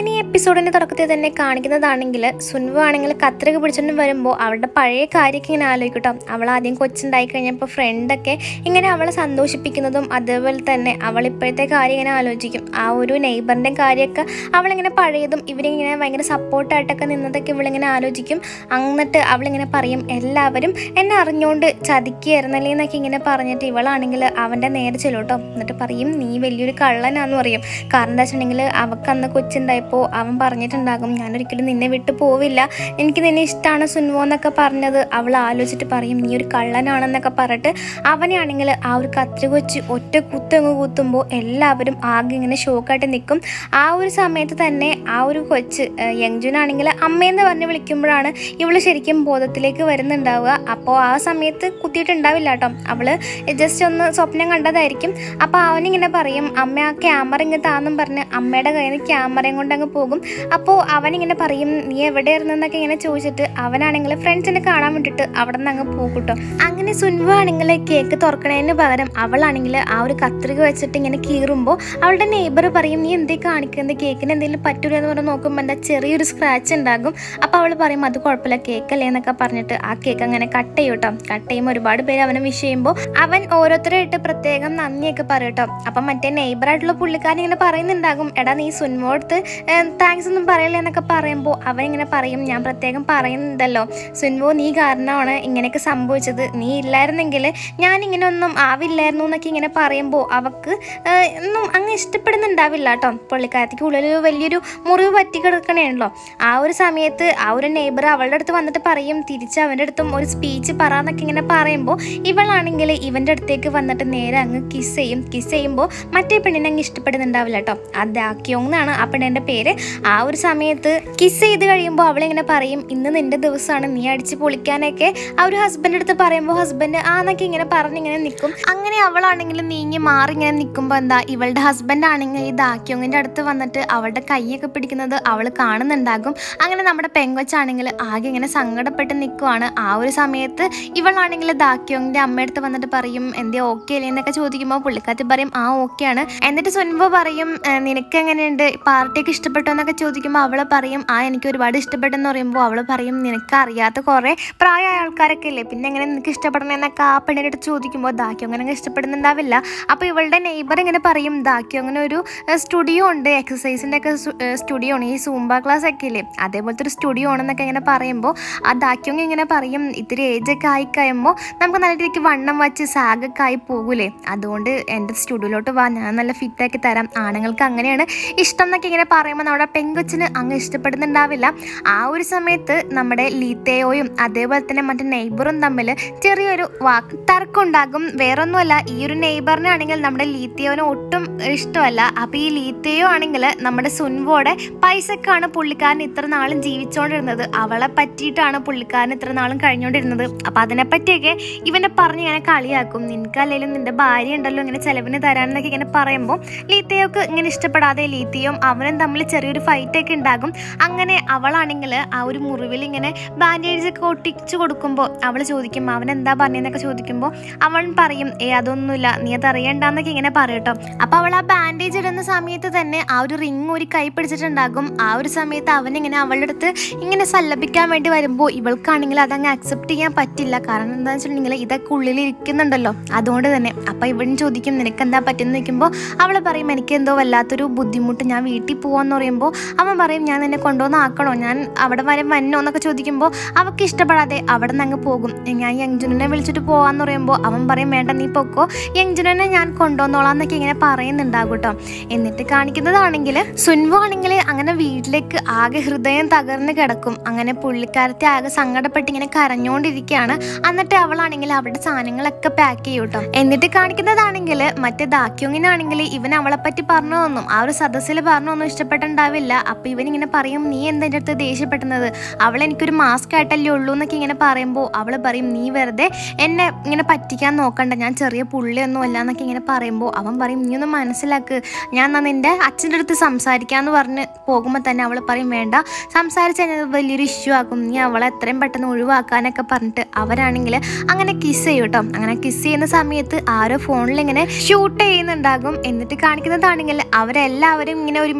അങ്ങനെ ഈ എപ്പിസോഡിന്റെ തുടക്കത്തിൽ തന്നെ കാണിക്കുന്നതാണെങ്കിൽ സുൻവു ആണെങ്കിൽ കത്രിക പിടിച്ചുകൊണ്ട് വരുമ്പോൾ അവളുടെ പഴയ കാര്യമൊക്കെ ഇങ്ങനെ ആലോചിക്കട്ടോ അവൾ ആദ്യം കൊച്ചുണ്ടായി കഴിഞ്ഞപ്പോൾ ഫ്രണ്ടൊക്കെ ഇങ്ങനെ അവളെ സന്തോഷിപ്പിക്കുന്നതും അതേപോലെ തന്നെ അവൾ ഇപ്പോഴത്തെ കാര്യം ഇങ്ങനെ ആലോചിക്കും ആ ഒരു നെയ്ബറിൻ്റെ കാര്യമൊക്കെ അവളിങ്ങനെ പഴയതും ഇവരിങ്ങനെ ഭയങ്കര സപ്പോർട്ടായിട്ടൊക്കെ നിന്നതൊക്കെ ഇവളിങ്ങനെ ആലോചിക്കും എന്നിട്ട് അവളിങ്ങനെ പറയും എല്ലാവരും എന്നെ അറിഞ്ഞുകൊണ്ട് ചതിക്കുകയായിരുന്നല്ലേ എന്നൊക്കെ ഇങ്ങനെ പറഞ്ഞിട്ട് ഇവളാണെങ്കിൽ അവൻ്റെ നേരെ ചെല്ലോട്ടോ എന്നിട്ട് പറയും നീ വലിയൊരു കള്ളനാന്ന് പറയും കാരണം എന്താ വെച്ചിട്ടുണ്ടെങ്കിൽ അവൾക്ക് അന്ന് കൊച്ചുണ്ടായപ്പോൾ അവൻ പറഞ്ഞിട്ടുണ്ടാകും ഞാനൊരിക്കലും നിന്നെ വിട്ടു പോവില്ല എനിക്ക് നിന്നെ ഇഷ്ടമാണ് സുൻവോ എന്നൊക്കെ പറഞ്ഞത് അവൾ ആലോചിച്ചിട്ട് പറയും നീ ഒരു കള്ളനാണെന്നൊക്കെ പറഞ്ഞിട്ട് അവനെ ആണെങ്കിൽ ആ ഒരു കത്രി കൊച്ച് ഒറ്റ കുത്തങ്ങ് കുത്തുമ്പോൾ എല്ലാവരും ആകെ ഇങ്ങനെ ഷോക്കായിട്ട് നിൽക്കും ആ ഒരു സമയത്ത് തന്നെ ആ ഒരു കൊച്ച് യങ്ജുനാണെങ്കിൽ അമ്മയെന്ന് പറഞ്ഞ് വിളിക്കുമ്പോഴാണ് ഇവള് ശരിക്കും ബോധത്തിലേക്ക് വരുന്നുണ്ടാവുക അപ്പോൾ ആ സമയത്ത് കുത്തിയിട്ടുണ്ടാവില്ല കേട്ടോ അവള് ജസ്റ്റ് ഒന്ന് സ്വപ്നം കണ്ടതായിരിക്കും അപ്പോൾ അവനിങ്ങനെ പറയും അമ്മ ആ ക്യാമറ ഇങ്ങനെ താന്നും പറഞ്ഞ് അമ്മയുടെ കയ്യിൽ നിന്ന് ക്യാമറയും കൊണ്ട് അങ്ങ് പോകും അപ്പോൾ അവനിങ്ങനെ പറയും നീ എവിടെയായിരുന്നു എന്നൊക്കെ ഇങ്ങനെ ചോദിച്ചിട്ട് അവനാണെങ്കിൽ ഫ്രണ്ട്സിനെ കാണാൻ വേണ്ടിയിട്ട് അവിടെ നിന്ന് അങ്ങ് പോകും കേട്ടോ അങ്ങനെ സുൻവ ആണെങ്കിൽ കേക്ക് തുറക്കണതിന് പകരം അവളാണെങ്കിൽ ആ ഒരു കത്രിക വെച്ചിട്ട് ഇങ്ങനെ കീറുമ്പോൾ അവളുടെ നെയ്ബർ പറയും നീ എന്തേ കാണിക്കുന്നത് കേക്കിന് എന്തെങ്കിലും പറ്റൂല എന്ന് പറഞ്ഞ് നോക്കുമ്പോൾ എന്താ ചെറിയൊരു സ്ക്രാച്ച് ഉണ്ടാകും അപ്പോൾ അവൾ പറയും അത് കുഴപ്പമില്ല കേക്കല്ലേ എന്നൊക്കെ പറഞ്ഞിട്ട് ആ കേക്ക് അങ്ങനെ കട്ട് ചെയ്യും കേട്ടോ കട്ട് ചെയ്യുമ്പോൾ ഒരുപാട് പേര് അവനെ വിഷ് ചെയ്യുമ്പോൾ അവൻ ഓരോരുത്തരായിട്ട് പ്രത്യേകം നന്ദിയൊക്കെ പറയും കേട്ടോ അപ്പം മറ്റേ നെയ്ബറായിട്ടുള്ള പുള്ളിക്കാരൻ ഇങ്ങനെ പറയുന്നുണ്ടാകും എടാ നീ സുൻമോടുത്ത് താങ്ക്സ് ഒന്നും പറയല്ലേ എന്നൊക്കെ പറയുമ്പോൾ അവൻ ഇങ്ങനെ പറയും ഞാൻ പ്രത്യേകം പറയുന്നുണ്ടല്ലോ സുൻവോ നീ കാരണമാണ് ഇങ്ങനെയൊക്കെ സംഭവിച്ചത് നീ ഇല്ലായിരുന്നെങ്കിൽ ഞാൻ ഇങ്ങനെ ഒന്നും ആവില്ലായിരുന്നു എന്നൊക്കെ ഇങ്ങനെ പറയുമ്പോൾ അവക്ക് ഏഹ്, ഒന്നും അങ്ങ് ഇഷ്ടപ്പെടുന്നുണ്ടാവില്ല കേട്ടോ പുള്ളിക്കാരത്തിക്ക് ഉള്ളിൽ വലിയൊരു മുറിവ് പറ്റി കിടക്കണേണല്ലോ ആ ഒരു സമയത്ത് ആ ഒരു നെയ്ബർ അവളുടെ അടുത്ത് വന്നിട്ട് പറയും തിരിച്ച് അവൻ്റെ അടുത്തും ഒരു സ്പീച്ച് പറ എന്നൊക്കെ ഇങ്ങനെ പറയുമ്പോൾ ഇവളാണെങ്കിൽ ഇവൻ്റെ അടുത്തേക്ക് വന്നിട്ട് നേരെ അങ്ങ് കിസ് ചെയ്യും കിസ് ചെയ്യുമ്പോൾ മറ്റേ പെണ്ണിനെ അങ്ങ് ഇഷ്ടപ്പെടുന്നുണ്ടാവില്ല കേട്ടോ അത് ആക്കിയോങ് എന്നാണ് ആ പെണ്ണിൻ്റെ പേര് ആ ഒരു സമയത്ത് കിസ് ചെയ്ത് കഴിയുമ്പോൾ അവളിങ്ങനെ പറയും ഇന്ന് നിന്റെ ദിവസമാണ് നീ അടിച്ച് പൊളിക്കാനൊക്കെ ആ ഒരു ഹസ്ബൻഡ് അടുത്ത് പറയുമ്പോൾ ഹസ്ബൻഡ് ആ എന്നൊക്കെ ഇങ്ങനെ പറഞ്ഞിങ്ങനെ നിൽക്കും അങ്ങനെ അവളാണെങ്കിൽ നീങ്ങി മാറി ഇങ്ങനെ നിൽക്കുമ്പോൾ എന്താ ഇവളുടെ ഹസ്ബൻഡ് ആണെങ്കിൽ ഈ ദാക്യോങ്ങിൻ്റെ അടുത്ത് വന്നിട്ട് അവളുടെ കൈയൊക്കെ പിടിക്കുന്നത് അവൾ കാണുന്നുണ്ടാകും അങ്ങനെ നമ്മുടെ പെങ്കൊച്ചാണെങ്കിൽ ആകെ ഇങ്ങനെ സങ്കടപ്പെട്ട് നിൽക്കുവാണ് ആ ഒരു സമയത്ത് ഇവളാണെങ്കിൽ ദാക്യോങ്ങിൻ്റെ അമ്മയടുത്ത് വന്നിട്ട് പറയും എന്തേ ഓക്കെ അല്ലേ എന്നൊക്കെ ചോദിക്കുമ്പോൾ പുള്ളിക്കാത്തി പറയും ആ ഓക്കെ ആണ് എന്നിട്ട് സുൻപ പറയും "ഏ, നിനക്ക് എങ്ങനെയുണ്ട് പാർട്ടിയൊക്കെ ഇഷ്ടപ്പെട്ടോ എന്നൊക്കെ ചോദിക്കുമ്പോൾ അവള് പറയും ആ എനിക്ക് ഒരുപാട് ഇഷ്ടപ്പെട്ടെന്ന് പറയുമ്പോൾ അവള് പറയും നിനക്ക് അറിയാത്ത കുറേ പ്രായമായ ആൾക്കാരൊക്കെ ഇല്ലേ പിന്നെ എങ്ങനെ നിനക്ക് ഇഷ്ടപ്പെടണം എന്നൊക്കെ ആ പെണ്ണിൻ്റെ അടുത്ത് ചോദിക്കുമ്പോൾ ദാക്യോ അങ്ങനെ ഇഷ്ടപ്പെടുന്നുണ്ടാവില്ല അപ്പോൾ ഇവളുടെ നെയ്ബർ ഇങ്ങനെ പറയും ദാക്യോ അങ്ങനെ ഒരു സ്റ്റുഡിയോ ഉണ്ട് എക്സസൈസിൻ്റെ ഒക്കെ സ്റ്റുഡിയോ ആണ് ഈ സൂംബ ക്ലാസ് ഒക്കെ ഇല്ലേ അതേപോലത്തെ ഒരു സ്റ്റുഡിയോ ആണെന്നൊക്കെ ഇങ്ങനെ പറയുമ്പോൾ ആ ദാക്യോങ് ഇങ്ങനെ പറയും ഇത്തിരി ഏജൊക്കെ ആയി കഴിയുമ്പോൾ നമുക്ക് നല്ല രീതിക്ക് വണ്ണം വച്ച് സാഗൊക്കെ ആയി പോകൂലേ അതുകൊണ്ട് എൻ്റെ സ്റ്റുഡിയോയിലോട്ട് വാ ഞാൻ നല്ല ഫിറ്റാക്കി തരാം ആണുങ്ങൾക്ക് അങ്ങനെയാണ് ഇഷ്ടം എന്നൊക്കെ ഇങ്ങനെ പറയുമ്പോൾ നമ്മുടെ പെങ്കൊച്ചിന് അങ്ങ് ഇഷ്ടപ്പെടുന്നുണ്ടാവില്ല ആ ഒരു സമയത്ത് നമ്മുടെ ലീത്തയോയും അതേപോലെ തന്നെ മറ്റേ നെയ്ബറും തമ്മിൽ ചെറിയൊരു വാക്ക് തർക്കമുണ്ടാകും വേറൊന്നുമല്ല ഈ ഒരു നെയ്ബറിനാണെങ്കിൽ നമ്മുടെ ലീത്തയോനെ ഒട്ടും ഇഷ്ടമല്ല അപ്പോൾ ഈ ലീത്തയോ ആണെങ്കിൽ നമ്മുടെ സുൻവോടെ പൈസക്കാണ് പുള്ളിക്കാരൻ ഇത്ര നാളും ജീവിച്ചുകൊണ്ടിരുന്നത് അവളെ പറ്റിയിട്ടാണ് പുള്ളിക്കാരൻ ഇത്ര നാളും കഴിഞ്ഞുകൊണ്ടിരുന്നത് അപ്പം അതിനെപ്പറ്റിയൊക്കെ ഇവനെ പറഞ്ഞ് ഇങ്ങനെ കളിയാക്കും നിനക്കല്ലെങ്കിലും നിന്റെ ഭാര്യ ഉണ്ടല്ലോ ഇങ്ങനെ ചെലവിന് തരാനെന്നൊക്കെ ഇങ്ങനെ പറയുമ്പോൾ ലീത്തയോക്ക് ഇങ്ങനെ ഇഷ്ടപ്പെടാതെ ലീത്തയും അവനും തമ്മിൽ ചെറിയൊരു ഫൈറ്റ് ഒക്കെ ഉണ്ടാകും അങ്ങനെ അവളാണെങ്കിൽ ആ ഒരു മുറിവിൽ ഇങ്ങനെ ബാൻഡേജ് ഒക്കെ ഒട്ടിച്ചു കൊടുക്കുമ്പോൾ അവൾ ചോദിക്കും അവൻ എന്താ പറഞ്ഞതെന്നൊക്കെ ചോദിക്കുമ്പോൾ അവൻ പറയും ഏ അതൊന്നുമില്ല നീ അത് അറിയണ്ടെന്നൊക്കെ ഇങ്ങനെ പറയട്ടോ അപ്പോൾ അവൾ ആ ബാൻഡേജ് ഇടുന്ന സമയത്ത് തന്നെ ആ ഒരു റിങ് ഒരു കൈ പിടിച്ചിട്ടുണ്ടാകും ആ ഒരു സമയത്ത് അവൻ ഇങ്ങനെ അവളുടെ അടുത്ത് ഇങ്ങനെ സല്ലപിക്കാൻ വേണ്ടി വരുമ്പോൾ ഇവൾക്കാണെങ്കിൽ അതങ്ങ് അക്സെപ്റ്റ് ചെയ്യാൻ പറ്റില്ല കാരണം എന്താണെന്ന് വെച്ചിട്ടുണ്ടെങ്കിൽ ഇതൊക്കെ ഉള്ളിൽ ഇരിക്കുന്നുണ്ടല്ലോ അതുകൊണ്ട് തന്നെ അപ്പോൾ ഇവൻ ചോദിക്കും നിനക്ക് എന്താ പറ്റുന്ന നിൽക്കുമ്പോൾ അവൾ പറയും എനിക്ക് എന്തോ വല്ലാത്തൊരു ബുദ്ധിമുട്ട് ഞാൻ വീട്ടിൽ പോവാന്ന് പറയുമ്പോൾ അവൻ പറയും ഞാൻ നിന്നെ കൊണ്ടുവന്ന് ആക്കണോ ഞാൻ അവിടെ വരെ വന്നോ എന്നൊക്കെ ചോദിക്കുമ്പോൾ അവൾക്ക് ഇഷ്ടപ്പെടാതെ അവിടെ നിന്ന് അങ്ങ് പോകും ഞാൻ യങ്ജുനെ വിളിച്ചിട്ട് പോവാന്ന് പറയുമ്പോൾ അവൻ പറയും വേണ്ട നീ പൊക്കോ യങ്ജുനെ ഞാൻ കൊണ്ടുവന്നോളാം എന്നൊക്കെ ഇങ്ങനെ പറയുന്നുണ്ടാകും കേട്ടോ എന്നിട്ട് കാണിക്കുന്നതാണെങ്കിൽ സുൻവു ആണെങ്കിൽ അങ്ങനെ വീട്ടിലേക്ക് ആകെ ഹൃദയം തകർന്ന് കിടക്കും അങ്ങനെ പുള്ളിക്കാരത്തെ ആകെ സങ്കടപ്പെട്ട് ഇങ്ങനെ കരഞ്ഞുകൊണ്ടിരിക്കുകയാണ് എന്നിട്ട് അവളാണെങ്കിൽ അവളുടെ സാധനങ്ങളൊക്കെ പാക്ക് ചെയ്യും കേട്ടോ എന്നിട്ട് കാണിക്കുന്നതാണെങ്കിൽ മറ്റേ ദാക്യോങ്ങിനാണെങ്കിൽ ഇവൻ അവളെ പറ്റി പറഞ്ഞതൊന്നും ആ ഒരു സദസ്സിൽ പറഞ്ഞൊന്നും ഇഷ്ടപ്പെട്ടുണ്ടാവില്ല അപ്പൊ ഇവൻ ഇങ്ങനെ പറയും നീ എന്താ എൻ്റെ അടുത്ത് ദേഷ്യപ്പെടുന്നത് അവൾ എനിക്കൊരു മാസ്ക് ആയിട്ടല്ലേ ഉള്ളൂ എന്നൊക്കെ ഇങ്ങനെ പറയുമ്പോൾ അവൾ പറയും നീ വെറുതെ എന്നെ ഇങ്ങനെ പറ്റിക്കാൻ നോക്കണ്ട ഞാൻ ചെറിയ പുള്ളിയൊന്നും അല്ല എന്നൊക്കെ ഇങ്ങനെ പറയുമ്പോൾ അവൻ പറയും നീ ഒന്ന് മനസ്സിലാക്ക് ഞാൻ എന്നാ നിന്റെ അച്ഛൻ്റെ അടുത്ത് സംസാരിക്കാന്ന് പറഞ്ഞ് പോകുമ്പോൾ തന്നെ അവൾ പറയും വേണ്ട സംസാരിച്ച് കഴിഞ്ഞാൽ വലിയൊരു ഇഷ്യൂ ആക്കും നീ അവളെ എത്രയും പെട്ടെന്ന് ഒഴിവാക്കാനൊക്കെ പറഞ്ഞിട്ട് അവരാണെങ്കിൽ അങ്ങനെ കിസ് ചെയ്യും കേട്ടോ അങ്ങനെ കിസ് ചെയ്യുന്ന സമയത്ത് ആരോ ഫോണിൽ ഇങ്ങനെ ഷൂട്ട് ചെയ്യുന്നുണ്ടാകും എന്നിട്ട് കാണിക്കുന്നതാണെങ്കിൽ അവരെല്ലാവരും ഇങ്ങനെ ഒരുമിച്ചിരുന്ന്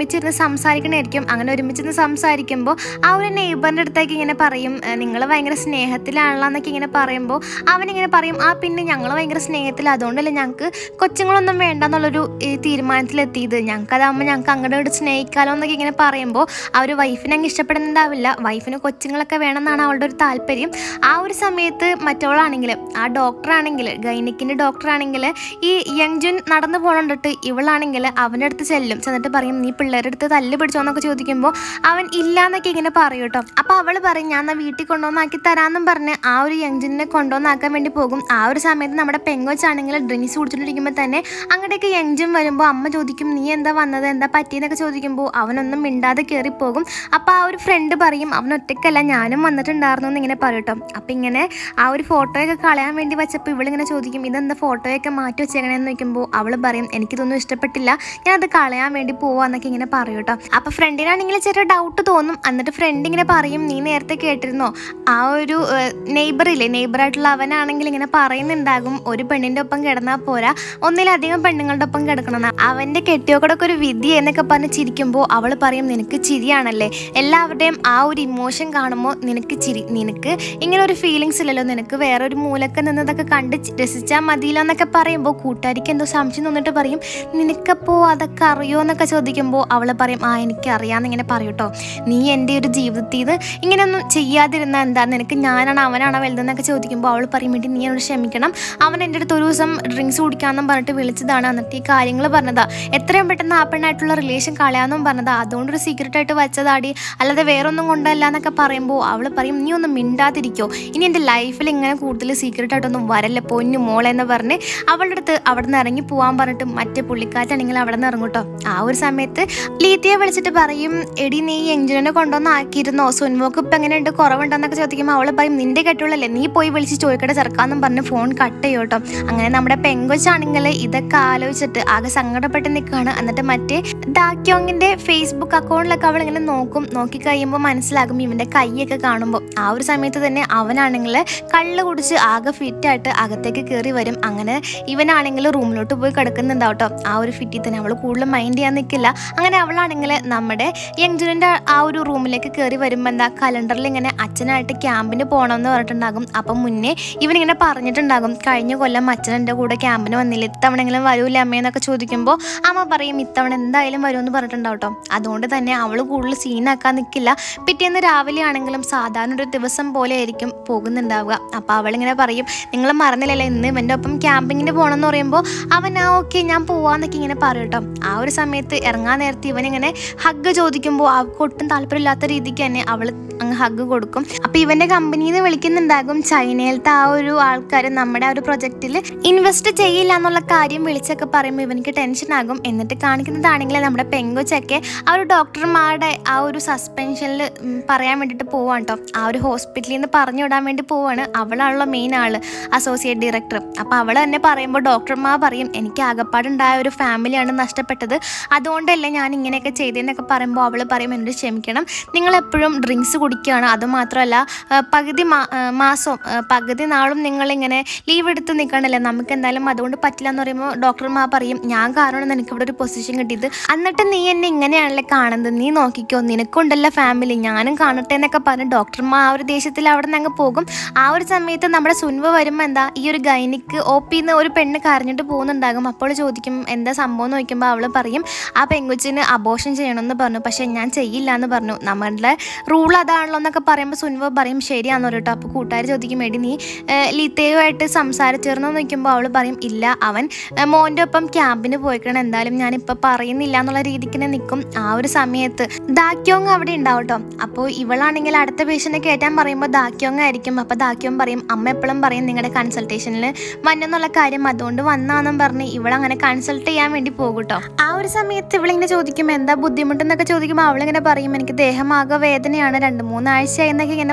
സംസാരിക്കണമായിരിക്കും അങ്ങനെ ഒരുമിച്ച് സംസാരിക്കുമ്പോൾ ആ ഒരു നെയ്ബറിൻ്റെ അടുത്തേക്ക് ഇങ്ങനെ പറയും നിങ്ങൾ ഭയങ്കര സ്നേഹത്തിലാണല്ലോ എന്നൊക്കെ ഇങ്ങനെ പറയുമ്പോൾ അവനിങ്ങനെ പറയും ആ പിന്നെ ഞങ്ങൾ ഭയങ്കര സ്നേഹത്തിൽ അതുകൊണ്ടല്ലേ ഞങ്ങൾക്ക് കൊച്ചുങ്ങളൊന്നും വേണ്ട എന്നുള്ളൊരു ഈ തീരുമാനത്തിലെത്തിയത് ഞങ്ങൾക്ക് അതാകുമ്പോൾ ഞങ്ങൾക്ക് അങ്ങോട്ട് ഇങ്ങോട്ട് സ്നേഹിക്കാലോ എന്നൊക്കെ ഇങ്ങനെ പറയുമ്പോൾ ആ ഒരു വൈഫിനെ അങ്ങ് ഇഷ്ടപ്പെടുന്നുണ്ടാവില്ല വൈഫിന് കൊച്ചുങ്ങളൊക്കെ വേണമെന്നാണ് അവളുടെ ഒരു താല്പര്യം ആ ഒരു സമയത്ത് മറ്റവളാണെങ്കിൽ ആ ഡോക്ടറാണെങ്കിൽ ഗൈനിക്കിൻ്റെ ഡോക്ടറാണെങ്കിൽ ഈ യങ് ജുൻ നടന്നു പോകണ്ടിട്ട് ഇവളാണെങ്കിൽ അവൻ്റെ അടുത്ത് ചെല്ലും ചെന്നിട്ട് പറയും നീ പിള്ളേരുടെ അടുത്ത് തല്ല് പിടിച്ചോന്നൊക്കെ ചോദിക്കുമ്പോൾ അവൻ ഇല്ല എന്നൊക്കെ ഇങ്ങനെ പറയും കേട്ടോ അപ്പോൾ അവൾ പറയും ഞാൻ എന്നാ വീട്ടിൽ കൊണ്ടുവന്നാക്കി തരാമെന്നും പറഞ്ഞ് ആ ഒരു യങ് ജുനെ കൊണ്ടുവന്നാക്കാൻ വേണ്ടി പോകും ആ ഒരു സമയത്ത് നമ്മുടെ പെങ്കൊച്ചാണെങ്കിൽ ഡ്രിങ്ക്സ് കുടിച്ചിട്ടിരിക്കുമ്പോൾ തന്നെ അങ്ങോട്ടേക്ക് യങ് ജുൻ വരുമ്പോൾ അമ്മ ചോദിക്കും നീ എന്താ വന്നത് എന്താ പറ്റിയെന്നൊക്കെ ചോദിക്കുമ്പോൾ അവനൊന്നും മിണ്ടാതെ കയറിപ്പോകും അപ്പോൾ ആ ഒരു ഫ്രണ്ട് പറയും അവൻ ഒറ്റയ്ക്കല്ല ഞാനും വന്നിട്ടുണ്ടായിരുന്നു എന്ന് ഇങ്ങനെ പറയും കേട്ടോ അപ്പം ഇങ്ങനെ ആ ഒരു ഫോട്ടോയൊക്കെ കളയാൻ വേണ്ടി വെച്ചപ്പോൾ ഇവളിങ്ങനെ ചോദിക്കും ഇതെന്താ ഫോട്ടോയൊക്കെ മാറ്റി വെച്ചേക്കണേന്ന് ചോദിക്കുമ്പോൾ അവൾ പറയും എനിക്കിതൊന്നും ഇഷ്ടപ്പെട്ടില്ല ഞാനത് കളയാൻ വേണ്ടി പോവാന്നൊക്കെ ഇങ്ങനെ പറയും കേട്ടോ അപ്പോൾ ഫ്രണ്ടിനാണെങ്കിൽ ചെറിയ ഡൗട്ട് തോന്നും എന്നിട്ട് ഫ്രണ്ട് ഇങ്ങനെ പറയും നീ നേരത്തെ കേട്ടിരുന്നോ ആ ഒരു നെയ്ബറില്ലേ നെയ്ബറായിട്ടുള്ള അവനാണെങ്കിൽ ഇങ്ങനെ പറയുന്നുണ്ടാകും ഒരു പെണ്ണിൻ്റെ ഒപ്പം കിടന്നാൽ പോരാ ഒന്നിലധികം പെണ്ണുങ്ങളുടെ ഒപ്പം കിടക്കണം അവൻ്റെ കെട്ടിയോക്കടൊക്കെ ഒരു വിധി എന്നൊക്കെ പറഞ്ഞ് ചിരിക്കുമ്പോൾ അവൾ പറയും നിനക്ക് ചിരിയാണല്ലേ എല്ലാവരുടെയും ആ ഒരു ഇമോഷൻ കാണുമ്പോൾ നിനക്ക് ചിരി നിനക്ക് ഇങ്ങനെ ഒരു ഫീലിങ്സ് ഇല്ലല്ലോ നിനക്ക് വേറെ ഒരു മൂലക്ക് നിന്നതൊക്കെ കണ്ട് ചി- രസിച്ചാൽ മതിയല്ലോ എന്നൊക്കെ പറയുമ്പോൾ കൂട്ടുകാരിക്ക് എന്തോ സംശയം തോന്നിട്ട് പറയും നിനക്കപ്പോൾ അതൊക്കെ അറിയോ എന്നൊക്കെ ചോദിക്കുമ്പോൾ അവൾ പറയും ആ എനിക്ക് അറിയാമെന്നിങ്ങനെ പറയും കേട്ടോ നീ എൻ്റെ ഒരു ജീവിതത്തിൽ ഇത് ഇങ്ങനെയൊന്നും ചെയ്യാതിരുന്ന എന്താ നിനക്ക് ഞാനാണ് അവനാണോ വലുതെന്നൊക്കെ ചോദിക്കുമ്പോൾ അവൾ പറയും വേണ്ടി നീ എന്നോട് ക്ഷമിക്കണം അവൻ എൻ്റെ അടുത്ത് ഒരു ദിവസം ഡ്രിങ്ക്സ് കുടിക്കാമെന്നും പറഞ്ഞിട്ട് വിളിച്ചതാണ് എന്നിട്ട് ഈ കാര്യങ്ങൾ പറഞ്ഞതാ എത്രയും പെട്ടെന്ന് ആ പെണ്ണായിട്ടുള്ള റിലേഷൻ കളയാമെന്നും പറഞ്ഞതാ അതുകൊണ്ടൊരു സീക്രട്ട് ആയിട്ട് വെച്ചതാടി അല്ലാതെ വേറൊന്നും കൊണ്ടല്ല എന്നൊക്കെ പറയുമ്പോൾ അവൾ പറയും നീ ഒന്ന് മിണ്ടാതിരിക്കോ ഇനി എൻ്റെ ലൈഫിൽ ഇങ്ങനെ കൂടുതൽ സീക്രട്ട് ആയിട്ടൊന്നും വരല്ല പൊന്നു മോളെ എന്ന് പറഞ്ഞ് അവളുടെ അടുത്ത് അവിടെ നിന്ന് ഇറങ്ങി പോകാൻ പറഞ്ഞിട്ട് മറ്റേ പുള്ളിക്കാറ്റാണെങ്കിൽ അവിടെ നിന്ന് ഇറങ്ങും കേട്ടോ ആ ഒരു സമയത്ത് ലീത്തിയെ വിളിച്ചിട്ട് പറയും എടി നീ എഞ്ചിനെ കൊണ്ടുവന്ന് ആക്കിയിരുന്നോ സുൻമോക്ക് ഇപ്പം എങ്ങനെയുണ്ട് കുറവുണ്ടെന്നൊക്കെ ചോദിക്കുമ്പോൾ അവൾ പറയും നിന്റെ കെട്ടുള്ളല്ലേ നീ പോയി വിളിച്ച് ചോദിക്കട്ടെ ചെറുക്കാന്നും പറഞ്ഞ് ഫോൺ കട്ട് ചെയ്യും കേട്ടോ അങ്ങനെ നമ്മുടെ പെങ്കൊച്ചാണെങ്കിൽ ഇതൊക്കെ ആലോചിച്ചിട്ട് ആകെ സങ്കടപ്പെട്ട് നിൽക്കുകയാണ് എന്നിട്ട് മറ്റേ ഡാക്യോങ്ങിന്റെ ഫേസ്ബുക്ക് അക്കൗണ്ടിലൊക്കെ അവൾ ഇങ്ങനെ നോക്കും നോക്കി കഴിയുമ്പോൾ മനസ്സിലാകും ഇവന്റെ കൈയൊക്കെ കാണുമ്പോൾ ആ ഒരു സമയത്ത് തന്നെ അവനാണെങ്കിൽ കള്ള് കുടിച്ച് ആകെ ഫിറ്റായിട്ട് അകത്തേക്ക് കയറി വരും അങ്ങനെ ഇവനാണെങ്കിൽ റൂമിലോട്ട് പോയി കിടക്കുന്നുണ്ടാവും കേട്ടോ ആ ഒരു ഫിറ്റിൽ തന്നെ അവൾ കൂടുതൽ മൈൻഡ് ചെയ്യാൻ നിൽക്കില്ല അങ്ങനെ അവളാണെങ്കിൽ നമ്മുടെ യങ്ജുനൻ്റെ ആ ഒരു റൂമിലേക്ക് കയറി വരുമ്പോൾ എന്താ കലണ്ടറിൽ ഇങ്ങനെ അച്ഛനായിട്ട് ക്യാമ്പിന് പോകണമെന്ന് പറഞ്ഞിട്ടുണ്ടാകും അപ്പം മുന്നേ ഇവനിങ്ങനെ പറഞ്ഞിട്ടുണ്ടാകും കഴിഞ്ഞ കൊല്ലം അച്ഛൻ എൻ്റെ കൂടെ ക്യാമ്പിന് വന്നില്ല ഇത്തവണെങ്കിലും വരൂല അമ്മയെന്നൊക്കെ ചോദിക്കുമ്പോൾ അമ്മ പറയും ഇത്തവണ എന്തായാലും വരുമെന്ന് പറഞ്ഞിട്ടുണ്ടാവും കേട്ടോ അതുകൊണ്ട് തന്നെ അവൾ കൂടുതൽ സീനാക്കാൻ നിൽക്കില്ല പിറ്റേന്ന് രാവിലെ ആണെങ്കിലും സാധാരണ ഒരു ദിവസം പോലെ ആയിരിക്കും പോകുന്നുണ്ടാവുക അപ്പോൾ അവളിങ്ങനെ പറയും നിങ്ങൾ മറന്നില്ലല്ലോ ഇന്ന് ഇവൻ്റെ ഒപ്പം ക്യാമ്പിങ്ങിന് പോകണമെന്ന് പറയുമ്പോൾ അവൻ ആ ഓക്കെ ഞാൻ പോവാന്നൊക്കെ ഇങ്ങനെ പറയും കേട്ടോ ആ ഒരു സമയത്ത് ഇറങ്ങാൻ നേരത്തെ ഇവനിങ്ങനെ ഹഗ് ചോദിക്കുമ്പോൾ അവൾക്ക് ഒട്ടും താല്പര്യമില്ലാത്ത രീതിക്ക് തന്നെ അവൾ അങ്ങ് ഹഗ് കൊടുക്കും അപ്പോൾ ഇവൻ്റെ കമ്പനിയിൽ നിന്ന് വിളിക്കുന്നുണ്ടാകും ചൈനയിലത്തെ ആ ഒരു ആൾക്കാർ നമ്മുടെ ആ ഒരു പ്രൊജക്റ്റിൽ ഇൻവെസ്റ്റ് ചെയ്യില്ല എന്നുള്ള കാര്യം വിളിച്ചൊക്കെ പറയുമ്പോൾ ഇവനിക്ക് ടെൻഷൻ ആകും എന്നിട്ട് കാണിക്കുന്നതാണെങ്കിൽ നമ്മുടെ പെങ്കൊച്ചൊക്കെ ആ ഒരു ഡോക്ടർമാരുടെ ആ ഒരു സസ്പെൻഷനിൽ പറയാൻ വേണ്ടിയിട്ട് പോവാണ് കേട്ടോ ആ ഒരു ഹോസ്പിറ്റലിൽ നിന്ന് പറഞ്ഞു വിടാൻ വേണ്ടി പോവാണ് അവളാണല്ലോ മെയിൻ ആള് അസോസിയേറ്റ് ഡയറക്ടർ അപ്പോൾ അവൾ തന്നെ പറയുമ്പോൾ ഡോക്ടർമാർ പറയും എനിക്ക് ആകപ്പാടുണ്ടായ ഒരു ഫാമിലിയാണ് നഷ്ടപ്പെട്ടത് അതുകൊണ്ടല്ലേ ഞാൻ ഇങ്ങനെയൊക്കെ ചെയ്തതെന്നൊക്കെ പറയുമ്പോൾ അവൾ പറയും എന്നോട് ക്ഷമിക്കണം നിങ്ങൾ എപ്പോഴും ഡ്രിങ്ക്സ് കുടിക്കുകയാണ് അതുമാത്രമല്ല ആ, പകുതി മാ ആ, മാസവും ആ, പകുതി നാളും നിങ്ങളിങ്ങനെ ലീവ് എടുത്ത് നിൽക്കണല്ലേ നമുക്ക് എന്തായാലും അതുകൊണ്ട് പറ്റില്ല എന്ന് പറയുമ്പോൾ ഡോക്ടർമാർ പറയും ഞാൻ കാരണമാണ് നിനക്ക് ഇവിടെ ഒരു പൊസിഷൻ കിട്ടിയത് എന്നിട്ട് നീ എന്നെ ഇങ്ങനെയാണല്ലേ കാണുന്നത് നീ നോക്കിക്കോ നിനക്കുണ്ടല്ലോ ഫാമിലി ഞാനും കാണട്ടെ എന്നൊക്കെ പറഞ്ഞ് ഡോക്ടർമാർ ആ ഒരു ദേഷ്യത്തിൽ അവിടെ നിന്ന് അങ്ങ് പോകും ആ ഒരു സമയത്ത് നമ്മുടെ സുൻവ വരുമ്പോൾ എന്താ ഈ ഒരു ഗൈനിക്ക് ഒ പിന്ന് ഒരു പെണ്ണ് കരഞ്ഞിട്ട് പോകുന്നുണ്ടാകും അപ്പോൾ ചോദിക്കും എന്താ സംഭവം എന്ന് ചോദിക്കുമ്പോൾ അവൾ പറയും ആ പെങ്കുച്ചിന് അബോഷൻ ചെയ്യണമെന്ന് പറഞ്ഞു പക്ഷേ ഞാൻ ചെയ്യില്ല എന്ന് പറഞ്ഞു നമ്മളുടെ റൂൾ അതാണല്ലോ എന്നൊക്കെ പറയുമ്പോൾ സുൻവ പറയും ശരിയാന്ന് പറയും കേട്ടോ അപ്പോൾ കൂട്ടുകാർ ചോദിക്കും എടി നീ ഏഹ്, ലിത്തയുമായിട്ട് സംസാരിച്ചിരുന്നോ എന്ന് ചോദിക്കുമ്പോൾ അവൾ പറയും ഇല്ല അവൻ ഏഹ്, മോൻ്റെ ഒപ്പം ക്യാമ്പിന് പോയിക്കണം എന്തായാലും ഞാനിപ്പോൾ പറയുന്നില്ല എന്നുള്ള രീതിക്ക് തന്നെ നിൽക്കും ആ ഒരു സമയത്ത് ദാക്യോങ് അവിടെ ഉണ്ടാവും കേട്ടോ അപ്പോൾ ഇവളാണെങ്കിൽ അടുത്ത പേഷ്യനെ കയറ്റാൻ പറയുമ്പോൾ ദാക്യോങ് ആയിരിക്കും അപ്പോൾ ദാക്യോങ് പറയും അമ്മ എപ്പോഴും പറയും നിങ്ങളുടെ കൺസൾട്ടേഷനിൽ വന്നെന്നുള്ള കാര്യം അതുകൊണ്ട് വന്നാന്നും പറഞ്ഞ് ഇവളങ്ങനെ കൺസൾട്ട് ചെയ്യാൻ വേണ്ടി പോകും കേട്ടോ ആ ഒരു സമയത്ത് ഇവളിങ്ങനെ ചോദിക്കും എന്താ ബുദ്ധിമുട്ടെന്നൊക്കെ ചോദിക്കുമ്പോൾ അവളിങ്ങനെ പറയും എനിക്ക് ദേഹമാകെ വേദനയാണ് രണ്ട് മൂന്നാഴ്ചയായി എന്നൊക്കെ ഇങ്ങനെ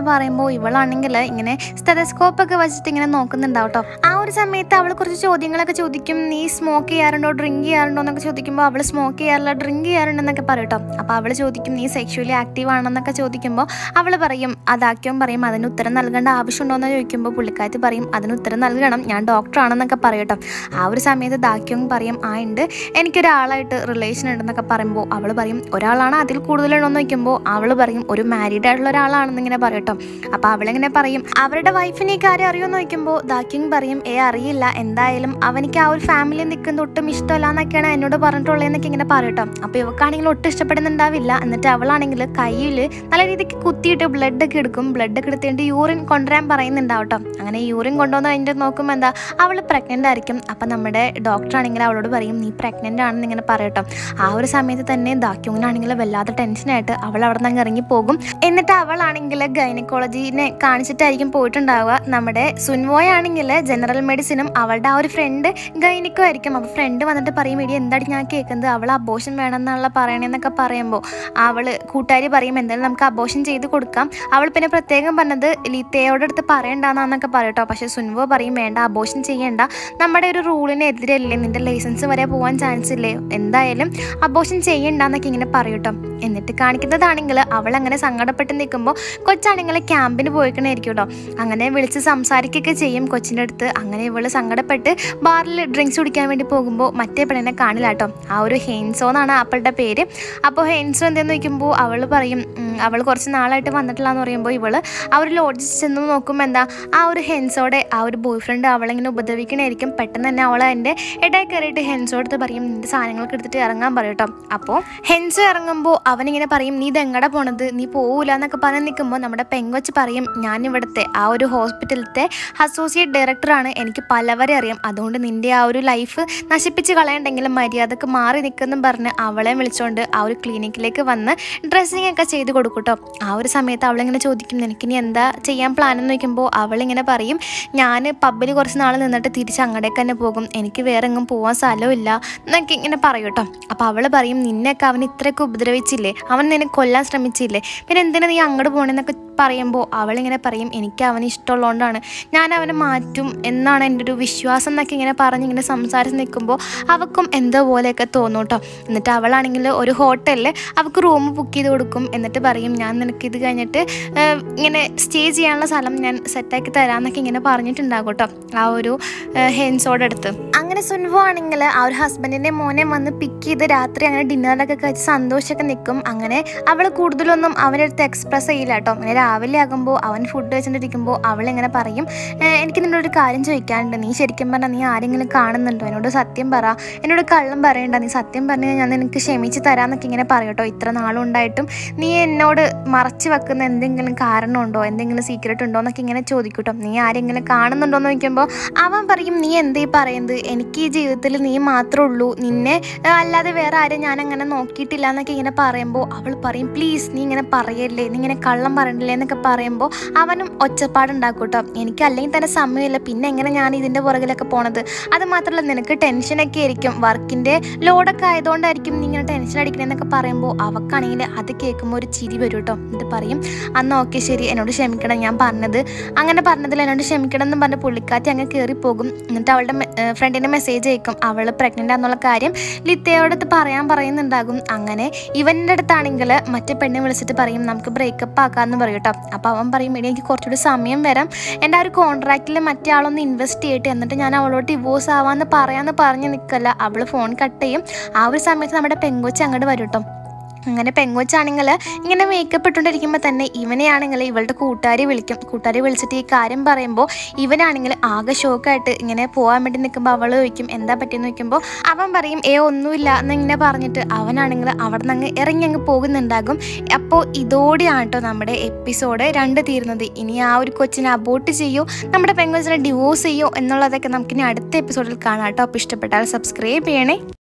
പറയുമ്പോൾ ഇവളാണെങ്കിൽ ഇങ്ങനെ സ്റ്റെതസ്കോപ്പ് ഒക്കെ വെച്ചിട്ട് ഇങ്ങനെ നോക്കുന്നുണ്ടാവും കേട്ടോ ആ ഒരു സമയത്ത് അവൾ കുറച്ച് ചോദ്യങ്ങളൊക്കെ ചോദിക്കും നീ സ്മോക്ക് ചെയ്യാറുണ്ടോ ഡ്രിങ്ക് ചെയ്യാറുണ്ടോ എന്നൊക്കെ ചോദിക്കുമ്പോൾ അവൾ സ്മോക്ക് ചെയ്യാറില്ല ഡ്രിങ്ക് ചെയ്യാറുണ്ടെന്നൊക്കെ പറയും കേട്ടോ അപ്പോൾ അവൾ ചോദിക്കും നീ സെക്ഷുവലി ആക്റ്റീവ് ആണെന്നൊക്കെ ചോദിക്കുമ്പോൾ അവൾ പറയും അതാക്കിയും പറയും അതിന് ഉത്തരം നൽകേണ്ട ആവശ്യമുണ്ടോ എന്ന് ചോദിക്കുമ്പോൾ പുള്ളിക്കാരത്തി പറയും അതിന് ഉത്തരം നൽകണം ഞാൻ ഡോക്ടറാണെന്നൊക്കെ പറയും കേട്ടോ ആ ഒരു സമയത്ത് ദാക്യോങ് പറയും ആ ഉണ്ട് എനിക്കൊരാളായിട്ട് റിലേഷൻ ഉണ്ടെന്നൊക്കെ പറയുമ്പോൾ അവൾ പറയും ഒരാളാണ് അതിൽ കൂടുതലുണ്ടോ എന്ന് ചോദിക്കുമ്പോൾ അവൾ പറയും ഒരു മാരീഡ് ആയിട്ടുള്ള ഒരാളാണെന്ന് ഇങ്ങനെ പറയും കേട്ടോ അപ്പോൾ അവളിങ്ങനെ പറയും അവരുടെ വൈഫിനെ ഈ കാര്യം അറിയുമെന്ന് ചോദിക്കുമ്പോൾ ദാക്യോങ് പറയും ഏ അറിയില്ല എന്തായാലും അവനിക്ക് ആ ഒരു ഫാമിലി നിൽക്കുന്ന ഒട്ടും ഇഷ്ടമല്ല എന്നൊക്കെയാണ് എന്നോട് പറഞ്ഞിട്ടുള്ളതെന്നൊക്കെ ഇങ്ങനെ പറയും കേട്ടോ അപ്പോൾ ഇവക്കാണെങ്കിൽ ഒട്ടും ഇഷ്ടപ്പെടുന്നുണ്ടാവില്ല എന്നിട്ട് അവളാണെങ്കിൽ കയ്യിൽ നല്ല രീതിക്ക് കുത്തിയിട്ട് ബ്ലഡ് ഒക്കെ എടുക്കും ബ്ലഡ് ഒക്കെ എടുത്തിട്ട് യൂറിൻ കൊണ്ടുവരാൻ പറയുന്നുണ്ടാവും കേട്ടോ അങ്ങനെ യൂറിൻ കൊണ്ടുവന്ന് കഴിഞ്ഞിട്ട് നോക്കുമ്പോൾ എന്താ അവൾ പ്രഗ്നൻ്റ് ആയിരിക്കും അപ്പം നമ്മുടെ ഡോക്ടർ ആണെങ്കിൽ അവളോട് പറയും നീ പ്രഗ്നൻ്റ് ആണെന്ന് ഇങ്ങനെ പറയട്ടോ ആ ഒരു സമയത്ത് തന്നെ ദാക്യോങ്ങിനാണെങ്കിൽ വല്ലാത്ത ടെൻഷനായിട്ട് അവൾ അവിടെ നിന്ന് ഇറങ്ങി പോകും എന്നിട്ട് അവളാണെങ്കിൽ ഗൈനക്കോളജിനെ കാണിച്ചിട്ടായിരിക്കും പോയിട്ടുണ്ടാവുക നമ്മുടെ സുൻവോയ് ആണെങ്കിൽ ജനറൽ മെഡിസിനും അവളുടെ ആ ഒരു ഫ്രണ്ട് ഗൈനിക്കോ ആയിരിക്കും അപ്പോൾ ഫ്രണ്ട് വന്നിട്ട് പറയും ഇടി എന്താണ് ഞാൻ കേൾക്കുന്നത് അവൾ അബോഷൻ വേണമെന്നുള്ള പറയണേന്നൊക്കെ പറയുമ്പോൾ അവൾ കൂട്ടുകാരി പറയും എന്തായാലും നമുക്ക് അബോഷൻ ചെയ്ത് കൊടുക്കാം അവൾ പിന്നെ പ്രത്യേകം പറഞ്ഞത് ലീത്തയോടെ അടുത്ത് പറയണ്ടെന്നൊക്കെ പറയും കേട്ടോ പക്ഷേ സുൻവോ പറയും വേണ്ട അബോഷൻ ചെയ്യണ്ട നമ്മുടെ ഒരു റൂളിന് എതിരല്ലേ നിന്റെ ലൈസൻസ് വരെ പോകാൻ ചാൻസ് ഇല്ലേ എന്തായാലും അബോഷൻ ചെയ്യണ്ടെന്നൊക്കെ ഇങ്ങനെ പറയും കേട്ടോ എന്നിട്ട് കാണിക്കുന്നതാണെങ്കിൽ അവൾ അങ്ങനെ സങ്കടപ്പെട്ട് നിൽക്കുമ്പോൾ കൊച്ചാണെങ്കിൽ ക്യാമ്പിന് പോയിക്കണായിരിക്കും കേട്ടോ അങ്ങനെ വിളിച്ച് സംസാരിക്കുകയൊക്കെ ചെയ്യും കൊച്ചിൻ്റെ അടുത്ത് അങ്ങനെ ഇവള് സങ്കടപ്പെട്ട് ബാറിൽ ഡ്രിങ്ക്സ് കുടിക്കാൻ വേണ്ടി പോകുമ്പോൾ മറ്റേ പെണ്ണിനെ കാണില്ല കേട്ടോ ആ ഒരു ഹെയിൻസോ എന്നാണ് ആപ്പിളുടെ പേര് അപ്പോൾ ഹെയിൻസോ എന്തെന്ന് ചോദിക്കുമ്പോൾ അവൾ പറയും അവൾ കുറച്ച് നാളായിട്ട് വന്നിട്ടില്ല എന്ന് പറയുമ്പോൾ ഇവള് ആ ഒരു ലോഡ്ജിൽ ചെന്ന് നോക്കുമ്പോൾ എന്താ ആ ഒരു ഹെൻസോടെ ആ ഒരു ബോയ് ഫ്രണ്ട് അവളിങ്ങനെ ഉപദ്രവിക്കണായിരിക്കും പെട്ടെന്ന് തന്നെ അവൾ എൻ്റെ ഇടയിൽ കയറിയിട്ട് ഹെൻസോ അടുത്ത് പറയും നിന്റെ സാധനങ്ങളൊക്കെ എടുത്തിട്ട് ഇറങ്ങാൻ പറയും കേട്ടോ അപ്പോൾ ഹെൻസോ ഇറങ്ങുമ്പോൾ അവനിങ്ങനെ പറയും നീ ഇതെങ്ങടെ പോണത് നീ പോവില്ല എന്നൊക്കെ പറഞ്ഞ് നിൽക്കുമ്പോൾ നമ്മുടെ പെങ്കൊച്ച് പറയും ഞാൻ ഇവിടുത്തെ ആ ഒരു ഹോസ്പിറ്റലത്തെ അസോസിയേറ്റ് ഡയറക്ടറാണ് എനിക്ക് പലവരെ അറിയാം അതുകൊണ്ട് നിന്റെ ആ ഒരു ലൈഫ് നശിപ്പിച്ച് കളയണ്ടെങ്കിലും മര്യാദക്ക് മാറി നിൽക്കുന്നും പറഞ്ഞ് അവളെ വിളിച്ചുകൊണ്ട് ആ ഒരു ക്ലിനിക്കിലേക്ക് വന്ന് ഡ്രസ്സിങ് ഒക്കെ ചെയ്ത് കൊടുക്കും കേട്ടോ ആ ഒരു സമയത്ത് അവളിങ്ങനെ ചോദിക്കും നിനക്കിനി എന്താ ചെയ്യാൻ പ്ലാൻ എന്ന് ചോദിക്കുമ്പോൾ അവളിങ്ങനെ പറയും ഞാൻ പബ്ബിൽ കുറച്ച് നാൾ നിന്നിട്ട് തിരിച്ച് അങ്ങടേക്ക് തന്നെ പോകും എനിക്ക് വേറെ എങ്ങും പോകാൻ സ്ഥലമില്ല എന്നൊക്കെ ഇങ്ങനെ പറയും കേട്ടോ അപ്പോൾ അവൾ പറയും നിന്നെയൊക്കെ അവൻ ഇത്രയൊക്കെ ഉപദ്രവിച്ചില്ലേ അവൻ നിന്നെ കൊല്ലാൻ ശ്രമിച്ചില്ലേ പിന്നെ എന്തിനാ നീ അങ്ങോട്ട് പോകണമെന്നൊക്കെ പറയുമ്പോൾ അവളിങ്ങനെ പറയും എനിക്ക് അവന് ഇഷ്ടമുള്ളതുകൊണ്ടാണ് ഞാൻ അവനെ മാറ്റും എന്നാണ് എൻ്റെ ഒരു വിശ്വാസം എന്നൊക്കെ ഇങ്ങനെ പറഞ്ഞ് ഇങ്ങനെ സംസാരിച്ച് നിൽക്കുമ്പോൾ അവൾക്കും എന്തോ പോലെയൊക്കെ തോന്നും കേട്ടോ എന്നിട്ട് അവളാണെങ്കിൽ ഒരു ഹോട്ടലിൽ അവൾക്ക് റൂം ബുക്ക് ചെയ്ത് കൊടുക്കും എന്നിട്ട് പറയും ഞാൻ നിനക്ക് ഇത് കഴിഞ്ഞിട്ട് ഏഹ്, ഇങ്ങനെ സ്റ്റേ ചെയ്യാനുള്ള സ്ഥലം ഞാൻ സെറ്റാക്കി തരാമെന്നൊക്കെ ഇങ്ങനെ പറഞ്ഞിട്ടുണ്ടാകും കേട്ടോ ആ ഒരു ഹെൻസോടെ അടുത്ത് അങ്ങനെ സുൻവോ ആണെങ്കിൽ ആ ഒരു ഹസ്ബൻഡിൻ്റെ മോനെ വന്ന് പിക്ക് ചെയ്ത് രാത്രി അങ്ങനെ ഡിന്നറിലൊക്കെ കഴിച്ച് സന്തോഷമൊക്കെ നിൽക്കും അങ്ങനെ അവൾ കൂടുതലൊന്നും അവൻ്റെ അടുത്ത് എക്സ്പ്രസ് ചെയ്യില്ല കേട്ടോ അങ്ങനെ രാവിലെ ആകുമ്പോൾ അവൻ ഫുഡ് കഴിച്ചിട്ടിരിക്കുമ്പോൾ അവളിങ്ങനെ പറയും "ഏഹ്, എനിക്ക് നിന്നോട് ഒരു കാര്യം ചോദിക്കാനുണ്ട് നീ ശരിക്കും പറഞ്ഞാൽ നീ ആരെങ്കിലും കാണുന്നുണ്ടോ എന്നോട് സത്യം പറ എന്നോട് കള്ളം പറയണ്ട നീ സത്യം പറഞ്ഞാൽ ഞാൻ നിനക്ക് ക്ഷമിച്ച് തരാമെന്നൊക്കെ ഇങ്ങനെ പറയും കേട്ടോ ഇത്ര നാളുണ്ടായിട്ടും നീ എന്നോട് മറച്ചു വെക്കുന്ന എന്തെങ്കിലും കാരണമുണ്ടോ എന്തെങ്കിലും സീക്രട്ട് ഉണ്ടോ എന്നൊക്കെ ഇങ്ങനെ ചോദിക്കും കേട്ടോ നീ ആരെങ്കിലും കാണുന്നുണ്ടോ എന്ന് ചോദിക്കുമ്പോൾ അവൻ പറയും നീ എന്തേ പറയുന്നത് എനിക്ക് ഈ ജീവിതത്തിൽ നീ മാത്രമേ ഉള്ളൂ നിന്നെ ആ, അല്ലാതെ വേറെ ആരും ഞാൻ അങ്ങനെ നോക്കിയിട്ടില്ല എന്നൊക്കെ ഇങ്ങനെ പറയുമ്പോൾ അവൾ പറയും പ്ലീസ് നീ ഇങ്ങനെ പറയല്ലേ നീ ഇങ്ങനെ കള്ളം പറയണ്ടല്ലേ എന്നൊക്കെ പറയുമ്പോൾ അവനും ഒച്ചപ്പാടുണ്ടാക്കും കേട്ടോ എനിക്ക് അല്ലെങ്കിൽ തന്നെ സമയമില്ല പിന്നെ എങ്ങനെ ഞാൻ ഇതിൻ്റെ പുറകിലൊക്കെ പോണത് അത് മാത്രമല്ല നിനക്ക് ടെൻഷനൊക്കെ ആയിരിക്കും വർക്കിൻ്റെ ലോഡൊക്കെ ആയതുകൊണ്ടായിരിക്കും നീ ഇങ്ങനെ ടെൻഷൻ അടിക്കണമെന്നൊക്കെ പറയുമ്പോൾ അവക്കാണെങ്കിൽ അത് കേൾക്കുമ്പോൾ ഒരു ചിരി വരും കേട്ടോ എന്നിട്ട് പറയും അന്ന് ഓക്കെ ശരി എന്നോട് ക്ഷമിക്കണം ഞാൻ പറഞ്ഞത് അങ്ങനെ പറഞ്ഞതിൽ എന്നോട് ക്ഷമിക്കണം എന്ന് പറഞ്ഞ് പുള്ളിക്കാറ്റി അങ്ങ് കയറിപ്പോകും എന്നിട്ട് അവളുടെ ഫ്രണ്ടിൻ്റെ മെസ്സേജ് അയക്കും അവൾ പ്രഗ്നൻ്റ് ആണെന്നുള്ള കാര്യം ലിത്തയോടത്ത് പറയാൻ പറയുന്നുണ്ടാകും അങ്ങനെ ഇവൻ്റെ അടുത്താണെങ്കിൽ മറ്റേ പെണ്ണെ വിളിച്ചിട്ട് പറയും നമുക്ക് ബ്രേക്കപ്പ് ആക്കാമെന്ന് പറയും കേട്ടോ അപ്പോൾ അവൻ പറയും എടി എനിക്ക് കുറച്ചുകൂടി സമയം വരാം എൻ്റെ ആ ഒരു കോൺട്രാക്റ്റിൽ മറ്റേ ആളൊന്ന് ഇൻവെസ്റ്റ് ചെയ്യട്ടെ എന്നിട്ട് ഞാൻ അവളോട് ഡിവോഴ്സ് ആവാമെന്ന് പറയാമെന്ന് പറഞ്ഞ് നിൽക്കല്ല അവൾ ഫോൺ കട്ട് ചെയ്യും ആ ഒരു സമയത്ത് നമ്മുടെ പെങ്കൊച്ച് അങ്ങോട്ട് വരും കേട്ടോ അങ്ങനെ പെങ്കൊച്ചാണെങ്കിൽ ഇങ്ങനെ മേക്കപ്പ് ഇട്ടുകൊണ്ടിരിക്കുമ്പോൾ തന്നെ ഇവനെയാണെങ്കിൽ ഇവളുടെ കൂട്ടുകാരി വിളിക്കും കൂട്ടുകാരി വിളിച്ചിട്ട് ഈ കാര്യം പറയുമ്പോൾ ഇവനാണെങ്കിൽ ആകെ ഷോക്കായിട്ട് ഇങ്ങനെ പോകാൻ വേണ്ടി നിൽക്കുമ്പോൾ അവൾ ചോദിക്കും എന്താ പറ്റിയെന്ന് ചോദിക്കുമ്പോൾ അവൻ പറയും ഏ ഒന്നുമില്ല എന്നിങ്ങനെ പറഞ്ഞിട്ട് അവനാണെങ്കിൽ അവിടെ നിന്ന് അങ്ങ് ഇറങ്ങി അങ്ങ് പോകുന്നുണ്ടാകും അപ്പോൾ ഇതോടെയാണ് കേട്ടോ നമ്മുടെ എപ്പിസോഡ് രണ്ട് തീരുന്നത് ഇനി ആ ഒരു കൊച്ചിനെ അബോട്ട് ചെയ്യോ നമ്മുടെ പെങ്കൊച്ചിനെ ഡിവോഴ്സ് ചെയ്യോ എന്നുള്ളതൊക്കെ നമുക്കിനി അടുത്ത എപ്പിസോഡിൽ കാണാം കേട്ടോ അപ്പോൾ ഇഷ്ടപ്പെട്ടാൽ സബ്സ്ക്രൈബ് ചെയ്യണേ